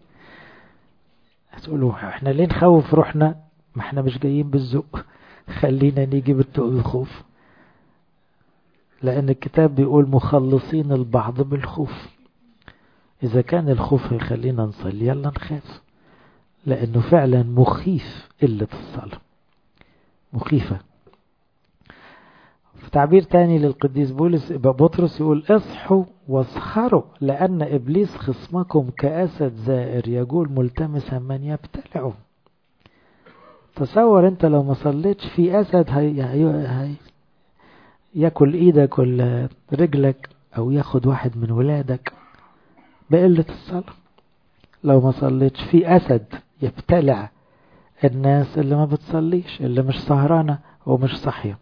هتقولوا احنا ليه نخوف روحنا ما احنا مش جايين بالذوق خلينا نيجي بالخوف لأن الكتاب بيقول مخلصين البعض بالخوف إذا كان الخوف هيخلينا نصلي يلا نخاف لأنه فعلا مخيف قلة الصلاة مخيفة في تعبير تاني للقديس بولس بطرس يقول اصحوا واسخروا لأن إبليس خصمكم كأسد زائر يقول ملتمسا من يبتلعه تصور انت لو ما صليتش في أسد هي, هي, هي ياكل ايدك ولا رجلك او ياخد واحد من ولادك بقلة الصلاة لو ما صليتش في اسد يبتلع الناس اللي ما بتصليش اللي مش سهرانة ومش صحية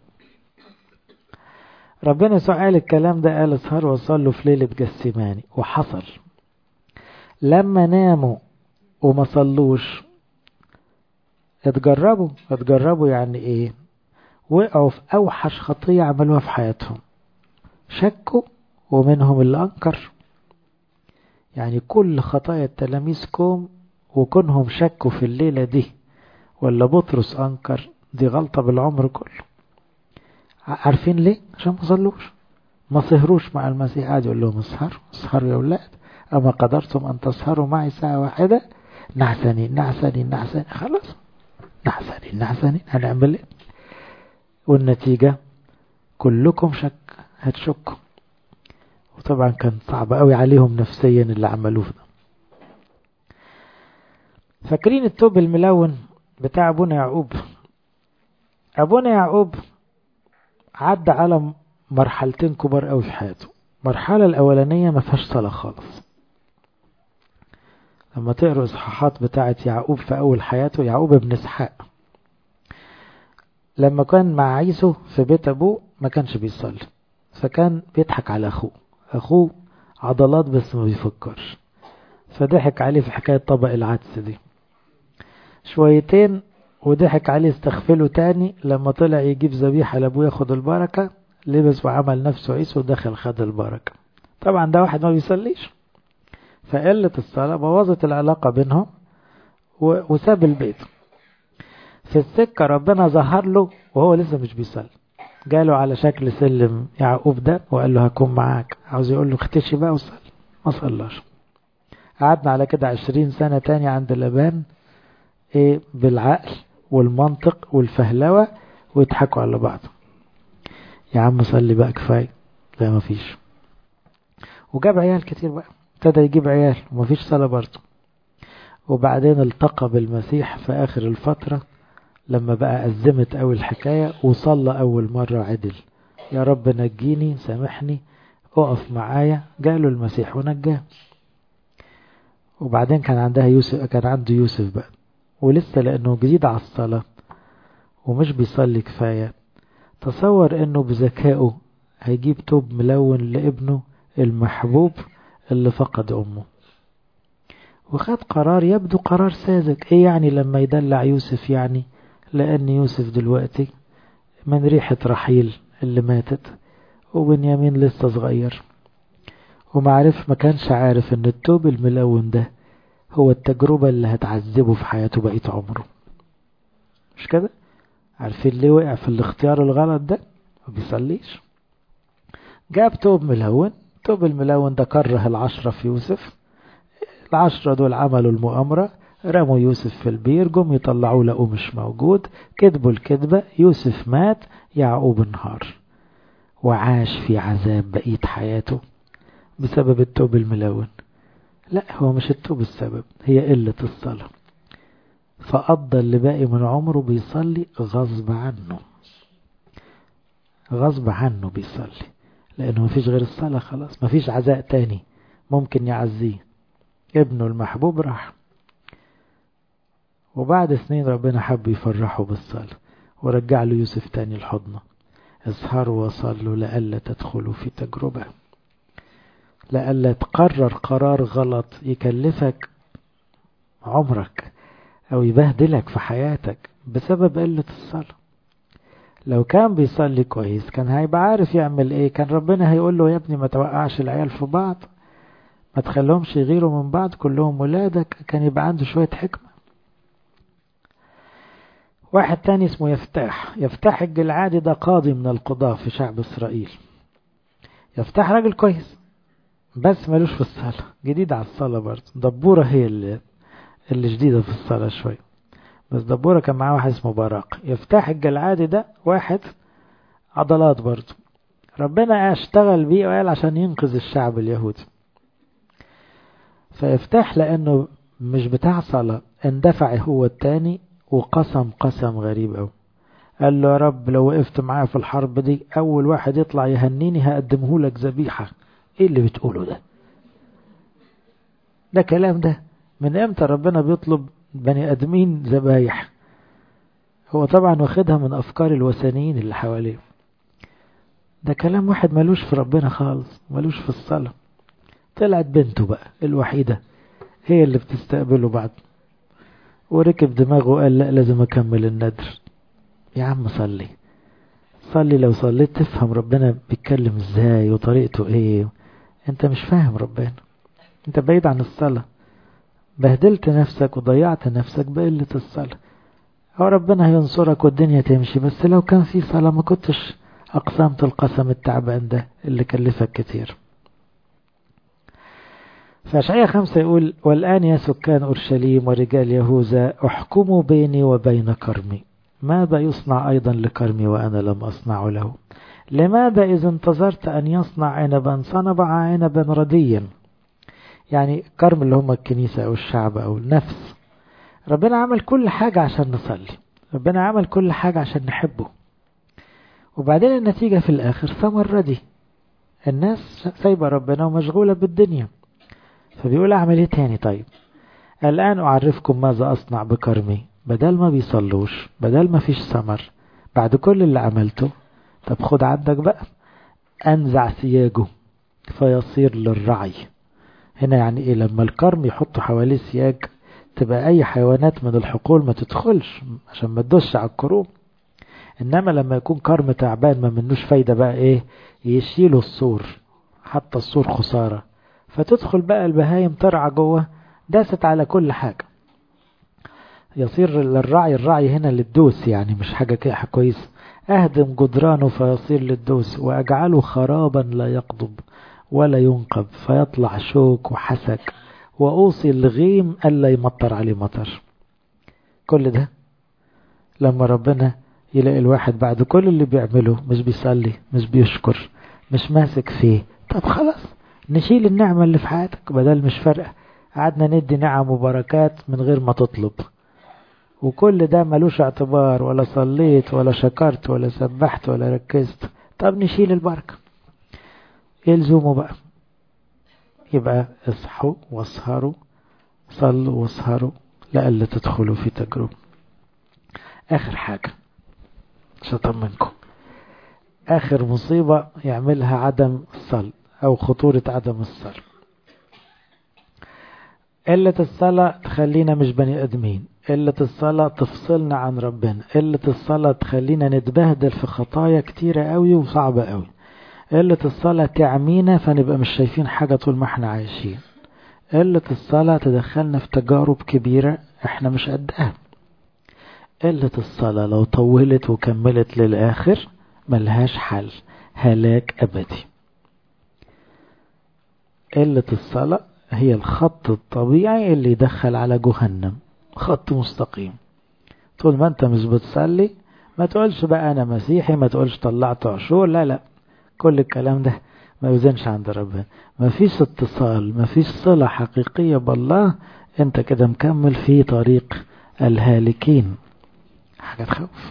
ربنا يسوع قال الكلام ده قال اسهر وصلوا في ليلة جسماني وحصل لما ناموا وما صلوش اتجربوا اتجربوا يعني ايه وقعوا في أوحش خطية عملوها في حياتهم شكوا ومنهم اللي أنكر يعني كل خطايا التلاميذ كوم وكونهم شكوا في الليلة دي ولا بطرس أنكر دي غلطة بالعمر كله عارفين ليه؟ عشان ما صلوش ما سهروش مع المسيح قاعد يقول لهم اسهروا اسهروا يا أولاد أما قدرتم أن تسهروا معي ساعة واحدة نعسني نعسني نعسني خلاص نعسني نعسني هنعمل ايه والنتيجة كلكم شك هتشكوا وطبعا كان صعب قوي عليهم نفسيا اللي عملوه ده فاكرين التوب الملون بتاع ابونا يعقوب ابونا يعقوب عدى على مرحلتين كبار قوي في حياته المرحلة الأولانية ما فيهاش صلاة خالص لما تقروا إصحاحات بتاعة يعقوب في أول حياته يعقوب ابن إسحاق لما كان مع عيسو في بيت أبوه ما كانش بيصلي فكان بيضحك على أخوه أخوه عضلات بس ما بيفكرش فضحك عليه في حكاية طبق العدس دي شويتين وضحك عليه استغفله تاني لما طلع يجيب ذبيحة لأبوه ياخد البركة لبس وعمل نفسه عيسو ودخل خد البركة طبعا ده واحد ما بيصليش فقلة الصلاة بوظت العلاقة بينهم وساب البيت في السكة ربنا ظهر له وهو لسه مش بيصلي جاله على شكل سلم يعقوب ده وقال له هكون معاك عاوز يقول له اختشي بقى وصلي ما صلاش قعدنا على كده عشرين سنة تاني عند لبان ايه بالعقل والمنطق والفهلوة ويضحكوا على بعض يا عم صلي بقى كفاية لا مفيش وجاب عيال كتير بقى ابتدى يجيب عيال ومفيش صلاة برضه وبعدين التقى بالمسيح في آخر الفترة لما بقى أزمت أول الحكاية وصلى أول مرة عدل يا رب نجيني سامحني اقف معايا جاله المسيح ونجاه وبعدين كان عندها يوسف كان عنده يوسف بقى ولسه لأنه جديد على الصلاة ومش بيصلي كفاية تصور انه بذكائه هيجيب توب ملون لابنه المحبوب اللي فقد امه وخد قرار يبدو قرار ساذج ايه يعني لما يدلع يوسف يعني لان يوسف دلوقتي من ريحة رحيل اللي ماتت وبنيامين لسه صغير ومعرف ما كانش عارف ان التوب الملون ده هو التجربة اللي هتعذبه في حياته بقية عمره مش كده عارفين ليه وقع في الاختيار الغلط ده ما بيصليش جاب توب ملون توب الملون ده كره العشرة في يوسف العشرة دول عملوا المؤامرة رموا يوسف في البير جم يطلعوه لقوه مش موجود كذبوا الكذبة يوسف مات يعقوب انهار وعاش في عذاب بقية حياته بسبب التوب الملون لا هو مش التوب السبب هي قلة الصلاة فقضى اللي باقي من عمره بيصلي غصب عنه غصب عنه بيصلي لأنه مفيش غير الصلاة خلاص مفيش عزاء تاني ممكن يعزيه ابنه المحبوب راح وبعد سنين ربنا حب يفرحه بالصلاة ورجع له يوسف تاني الحضنة اسهروا وصلوا لألا تدخلوا في تجربة لألا تقرر قرار غلط يكلفك عمرك أو يبهدلك في حياتك بسبب قلة الصلاة لو كان بيصلي كويس كان هيبقى عارف يعمل ايه كان ربنا هيقول له يا ابني ما توقعش العيال في بعض ما تخليهمش يغيروا من بعض كلهم ولادك كان يبقى عنده شوية حكمة واحد تاني اسمه يفتاح يفتاح الجلعادي ده قاضي من القضاة في شعب إسرائيل يفتاح راجل كويس بس ملوش في الصلاة جديد على الصلاة برضه دبورة هي اللي, اللي جديدة في الصلاة شوية بس دبورة كان معاه واحد اسمه براق يفتح الجلعادي ده واحد عضلات برضه ربنا اشتغل بيه وقال عشان ينقذ الشعب اليهودي فيفتح لأنه مش بتاع صلاة اندفع هو التاني وقسم قسم غريب أوي قال له يا رب لو وقفت معايا في الحرب دي أول واحد يطلع يهنيني هقدمه لك ذبيحة إيه اللي بتقوله ده ده كلام ده من امتى ربنا بيطلب بني ادمين ذبايح هو طبعا واخدها من افكار الوثنيين اللي حواليه ده كلام واحد ملوش في ربنا خالص ملوش في الصلاة طلعت بنته بقى الوحيدة هي اللي بتستقبله بعد وركب دماغه وقال لا لازم اكمل الندر يا عم صلي صلي لو صليت تفهم ربنا بيتكلم ازاي وطريقته ايه انت مش فاهم ربنا انت بعيد عن الصلاة بهدلت نفسك وضيعت نفسك بقلة الصلاة هو ربنا هينصرك والدنيا تمشي بس لو كان في صلاة ما كنتش أقسمت القسم التعبان ده اللي كلفك كتير فأشعية خمسة يقول والآن يا سكان أورشليم ورجال يهوذا احكموا بيني وبين كرمي ماذا يصنع أيضا لكرمي وأنا لم أصنع له لماذا إذا انتظرت أن يصنع عنبا صنبع عنبا رديا يعني كرم اللي هم الكنيسة أو الشعب أو النفس ربنا عمل كل حاجة عشان نصلي ربنا عمل كل حاجة عشان نحبه وبعدين النتيجة في الآخر ثمر ردي الناس سايبة ربنا ومشغولة بالدنيا فبيقول أعمل إيه تاني طيب الآن أعرفكم ماذا أصنع بكرمي بدل ما بيصلوش بدل ما فيش ثمر بعد كل اللي عملته طب خد عندك بقى أنزع سياجه فيصير للرعي هنا يعني إيه لما الكرم يحطوا حواليه سياج تبقى أي حيوانات من الحقول ما تدخلش عشان ما تدوش على الكروم إنما لما يكون كرم تعبان ما منوش فايدة بقى إيه يشيلوا السور حتى السور خسارة فتدخل بقى البهايم ترعى جوه داست على كل حاجة يصير للرعي الرعي هنا للدوس يعني مش حاجة كده كويس أهدم جدرانه فيصير للدوس وأجعله خرابا لا يقضب ولا ينقب فيطلع شوك وحسك وأوصي الغيم ألا يمطر عليه مطر كل ده لما ربنا يلاقي الواحد بعد كل اللي بيعمله مش بيصلي مش بيشكر مش ماسك فيه طب خلاص نشيل النعمة اللي في حياتك بدل مش فارقة قعدنا ندي نعم وبركات من غير ما تطلب وكل ده ملوش اعتبار ولا صليت ولا شكرت ولا سبحت ولا ركزت طب نشيل البركة يلزموا بقى يبقى اصحوا واسهروا صلوا واسهروا لألا تدخلوا في تجربة آخر حاجة مش هطمنكم آخر مصيبة يعملها عدم الصلاة أو خطورة عدم الصلاة قلة الصلاة تخلينا مش بني آدمين قلة الصلاة تفصلنا عن ربنا قلة الصلاة تخلينا نتبهدل في خطايا كتيرة قوي وصعبة قوي قلة الصلاة تعمينا فنبقى مش شايفين حاجة طول ما احنا عايشين قلة الصلاة تدخلنا في تجارب كبيرة احنا مش قدها قلة الصلاة لو طولت وكملت للآخر ملهاش حل هلاك أبدي قلة الصلاة هي الخط الطبيعي اللي يدخل على جهنم خط مستقيم طول ما انت مش بتصلي ما تقولش بقى انا مسيحي ما تقولش طلعت عشور لا لا كل الكلام ده ما يوزنش عند ربنا ما فيش اتصال ما فيش صلة حقيقية بالله انت كده مكمل في طريق الهالكين حاجة تخوف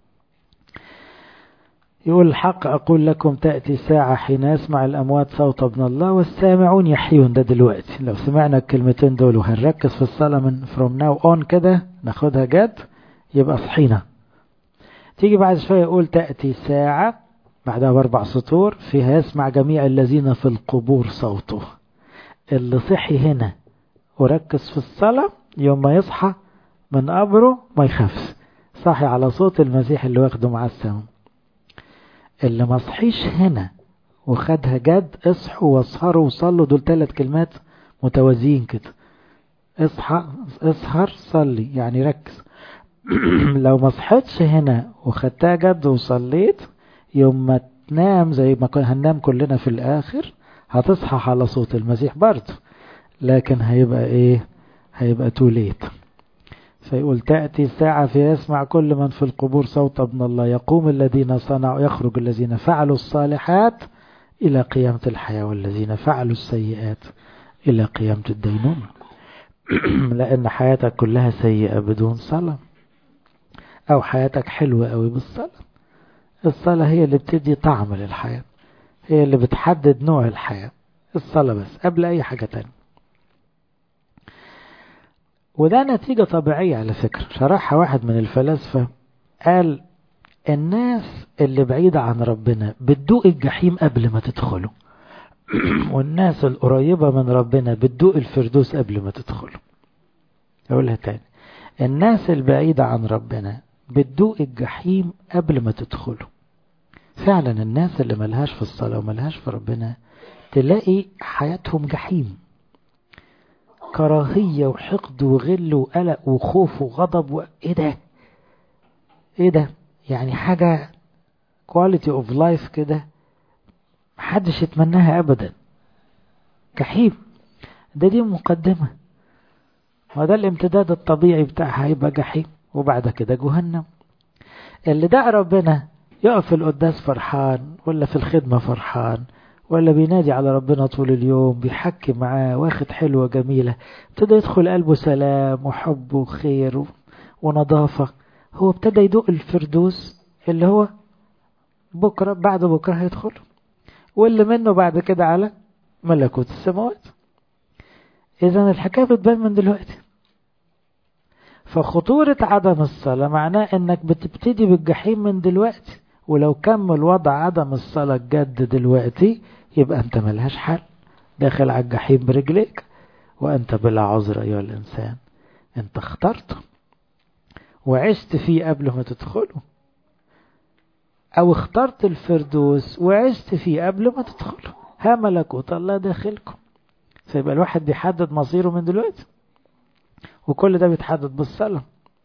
يقول الحق أقول لكم تأتي ساعة حين يسمع الأموات صوت ابن الله والسامعون يحيون ده دلوقتي لو سمعنا الكلمتين دول وهنركز في الصلاة من from now on كده ناخدها جد يبقى صحينا تيجي بعد شوية يقول تأتي ساعة بعدها بأربع سطور فيها يسمع جميع الذين في القبور صوته اللي صحي هنا وركز في الصلاة يوم ما يصحى من قبره ما يخافش صحي على صوت المسيح اللي واخده مع السماء اللي ما صحيش هنا وخدها جد اصحوا واسهروا وصلوا دول ثلاث كلمات متوازيين كده اصحى اسهر صلي يعني ركز لو ما صحيتش هنا وخدتها جد وصليت يوم ما تنام زي ما كنا هننام كلنا في الاخر هتصحى على صوت المسيح برضه لكن هيبقى ايه هيبقى توليت فيقول تأتي الساعة فيسمع كل من في القبور صوت ابن الله يقوم الذين صنعوا يخرج الذين فعلوا الصالحات إلى قيامة الحياة والذين فعلوا السيئات إلى قيامة الدينونة لأن حياتك كلها سيئة بدون صلاة أو حياتك حلوة قوي بالصلاة الصلاة هي اللي بتدي طعم للحياة هي اللي بتحدد نوع الحياة الصلاة بس قبل أي حاجة تانية وده نتيجة طبيعية على فكرة شرحها واحد من الفلاسفة قال الناس اللي بعيدة عن ربنا بتدوق الجحيم قبل ما تدخله والناس القريبة من ربنا بتدوق الفردوس قبل ما تدخله أقولها تاني الناس البعيدة عن ربنا بتدوق الجحيم قبل ما تدخله فعلا الناس اللي ملهاش في الصلاة وملهاش في ربنا تلاقي حياتهم جحيم كراهية وحقد وغل وقلق وخوف وغضب و... ايه ده ايه ده يعني حاجة quality of life كده محدش يتمناها ابدا جحيم ده دي مقدمة وده الامتداد الطبيعي بتاعها هيبقى جحيم وبعد كده جهنم اللي دعا ربنا يقف في القداس فرحان ولا في الخدمة فرحان ولا بينادي على ربنا طول اليوم بيحكي معاه واخد حلوة جميلة ابتدى يدخل قلبه سلام وحب وخير ونظافة هو ابتدى يدوق الفردوس اللي هو بكرة بعد بكرة هيدخل واللي منه بعد كده على ملكوت السماوات إذا الحكاية بتبان من دلوقتي فخطورة عدم الصلاة معناه إنك بتبتدي بالجحيم من دلوقتي ولو كمل وضع عدم الصلاة الجد دلوقتي يبقى أنت ملهاش حل داخل على الجحيم برجليك وأنت بلا عذر أيها الإنسان أنت اخترته وعشت فيه قبل ما تدخله أو اخترت الفردوس وعشت فيه قبل ما تدخله ها ملكوت الله داخلكم فيبقى الواحد بيحدد مصيره من دلوقتي وكل ده بيتحدد بالصلاة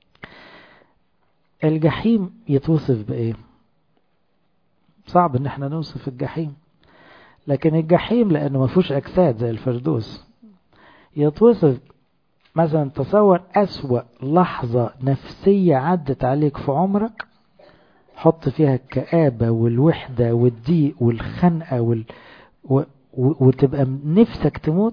الجحيم يتوصف بإيه صعب ان احنا نوصف الجحيم لكن الجحيم لانه ما فيهوش اجساد زي الفردوس يتوصف مثلا تصور اسوأ لحظة نفسية عدت عليك في عمرك حط فيها الكآبة والوحدة والضيق والخنقة وال... و... و... وتبقى نفسك تموت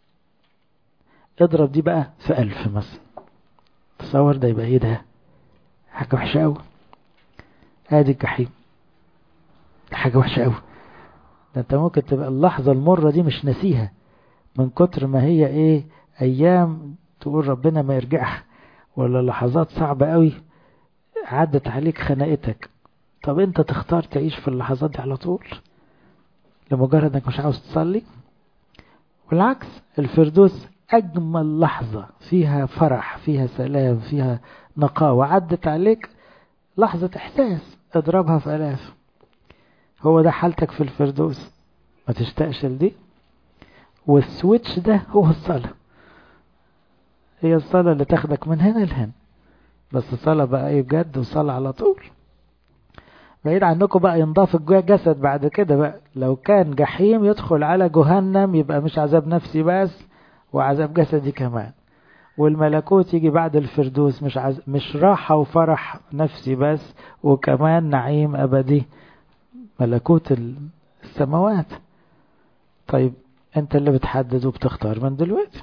اضرب دي بقى في ألف مثلا تصور ده يبقى ايه ده حاجة وحشة أوي ادي الجحيم حاجة وحشة أوي ده انت ممكن تبقى اللحظة المرة دي مش ناسيها من كتر ما هي ايه ايام تقول ربنا ما يرجعها ولا لحظات صعبة قوي عدت عليك خناقتك طب انت تختار تعيش في اللحظات دي على طول لمجرد انك مش عاوز تصلي والعكس الفردوس اجمل لحظة فيها فرح فيها سلام فيها نقاوة عدت عليك لحظة احساس اضربها في الاف هو ده حالتك في الفردوس ما تشتاقش لدي والسويتش ده هو الصلاة هي الصلاة اللي تاخدك من هنا لهنا بس الصلاة بقى ايه بجد وصلاة على طول بعيد عنكم بقى ينضاف الجسد بعد كده بقى لو كان جحيم يدخل على جهنم يبقى مش عذاب نفسي بس وعذاب جسدي كمان والملكوت يجي بعد الفردوس مش عز... مش راحة وفرح نفسي بس وكمان نعيم أبدي ملكوت السماوات طيب انت اللي بتحدد وبتختار من دلوقتي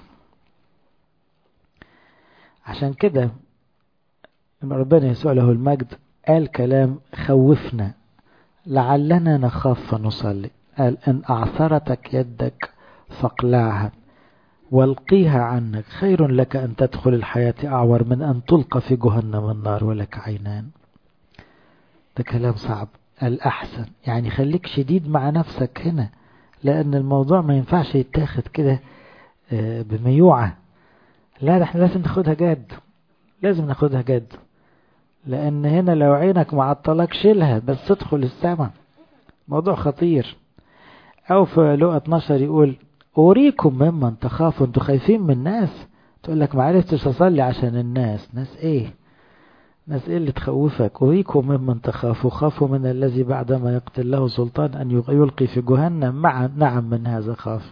عشان كده ربنا يسوع له المجد قال كلام خوفنا لعلنا نخاف فنصلي قال ان اعثرتك يدك فاقلعها والقيها عنك خير لك ان تدخل الحياة اعور من ان تلقى في جهنم النار ولك عينان ده كلام صعب الأحسن يعني خليك شديد مع نفسك هنا لأن الموضوع ما ينفعش يتاخد كده بميوعة لا ده احنا لازم ناخدها جد لازم ناخدها جد لأن هنا لو عينك معطلك شيلها بس تدخل السماء موضوع خطير أو في لقى 12 يقول أريكم ممن تخافوا انتوا خايفين من الناس تقول لك ما عرفتش أصلي عشان الناس ناس إيه ناس إيه اللي تخوفك أريكم ممن تخافوا خافوا من الذي بعدما يقتل له سلطان أن يلقي في جهنم مع نعم من هذا خاف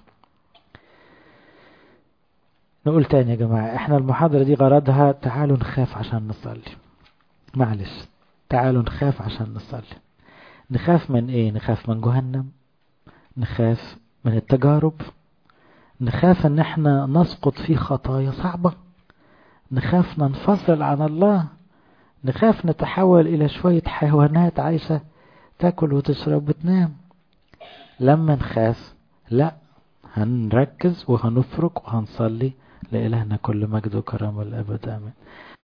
نقول تاني يا جماعة احنا المحاضرة دي غرضها تعالوا نخاف عشان نصلي معلش تعالوا نخاف عشان نصلي نخاف من ايه نخاف من جهنم نخاف من التجارب نخاف ان احنا نسقط في خطايا صعبة نخاف ننفصل عن الله نخاف نتحول إلى شوية حيوانات عايشة تاكل وتشرب وتنام لما نخاف لا هنركز وهنفرك وهنصلي لإلهنا كل مجد وكرامة الأبد آمين